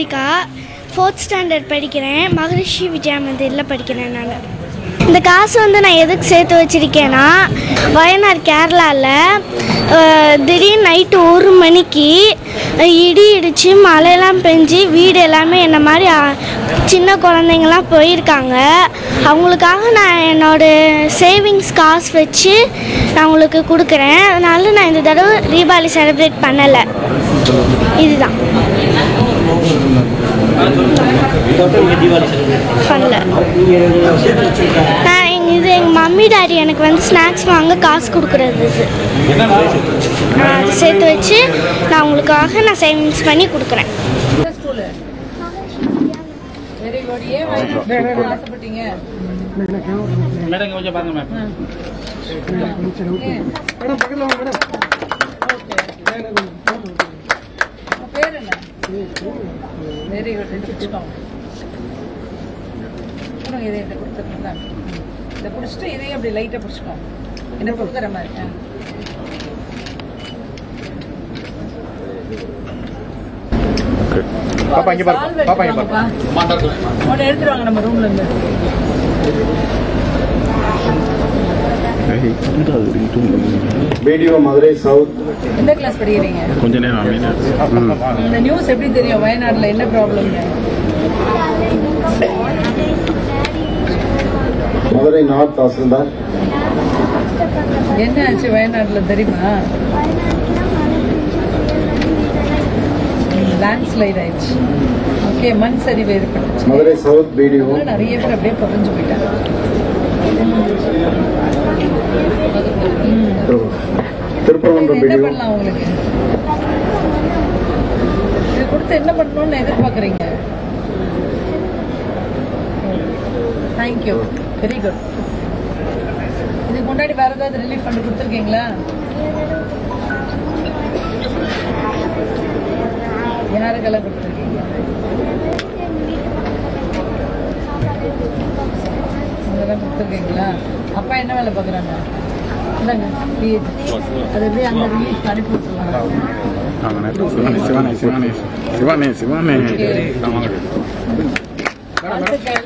Radhika fourth standard படிக்கிறேன் மகரிஷி விஜயா மந்திரில் படிக்கிறேன் நான் இந்த காசு வந்து நான் எதுக்கு சேர்த்து வச்சிருக்கேன்னா வயநாடு கேரளாவில் திடீர்னு நைட்டு ஒரு மணிக்கு அஹ், இடி இடித்து மழையெல்லாம் பெஞ்சு வீடு எல்லாமே என்ன மாதிரி அஹ், சின்ன குழந்தைங்கலாம் போயிருக்காங்க அவங்களுக்காக நான் என்னோட சேவிங்ஸ் காசு வச்சு நான் அவங்களுக்கு கொடுக்குறேன் அதனால நான் இந்த தடவை தீபாவளி செலிப்ரேட் பண்ணலை இதுதான் பண்ணல நான் எங்க இது எங்கள் மம்மி டாடி எனக்கு வந்து ஸ்நாக்ஸ் வாங்க காசு கொடுக்குறது இது நான் அதை சேர்த்து வச்சு நான் உங்களுக்காக நான் சேவிங்ஸ் பண்ணி கொடுக்குறேன் ஸ்கூலு வெரி குட் ஏன் வயநாடு ஆசைப்பட்டீங்க மேடம் இங்க கொஞ்சம் பாருங்க மேம் உங்க பேர் என்ன வெரி குட் இது பிடிச்சிக்கோங்க கொடுங்க இதை இதை கொடுத்துருந்தா இதை பிடிச்சிட்டு இதையும் அப்படி லைட்டாக பிடிச்சிக்கோங்க என்ன கொடுக்குற மாதிரி ஆ. பாப்பா இங்க பாரு சால்வை பாப்பா இங்க எடுத்துட்டு பாரு வாங்கப்பா. உடனே எடுத்துட்டு வாங்க நம்ம ரூம்ல இருந்து வீடியோ மதுரை சவுத் எந்த கிளாஸ் படிக்கிறீங்க கொஞ்ச நேரம் அமைதியா இந்த நியூஸ் எப்படி தெரியும் வயநாடுல என்ன ப்ராப்ளம்னு மதுரை நார்த் தாசில்தார் என்ன ஆச்சு வயநாடுல தெரியுமா லேண்ட்ஸ்லைட் ஆயிடுச்சு ஓகே மண் சரிவு ஏற்பட்டுச்சு மதுரை சவுத் வீடியோ அதனால நிறைய பேர் அப்படியே புதஞ்சு போயிட்டாங்க திருப்பரங்குன்றம் என்ன வீடியோ பண்ணலாம் உங்களுக்கு இது கொடுத்து என்ன பண்ணணும்னு எதிர்பார்க்குறீங்க தேங்க்யூ வெரி குட் இதுக்கு முன்னாடி வேற ஏதாவது ரிலீஃப் ஃபண்ட் கொடுத்துருக்கீங்களா யாருக்கெல்லாம் கொடுத்துருக்கீங்க அதெல்லாம் கொடுத்துருக்கீங்களா அப்பா என்ன வேலை பார்க்குறாங்க இந்தாங்க PH. அது அப்படியே அந்த ரிலீஃப் அனுப்பி விட்டுருலாம் சிவானே சிவானே சிவானே சிவானே சிவானே அடுத்த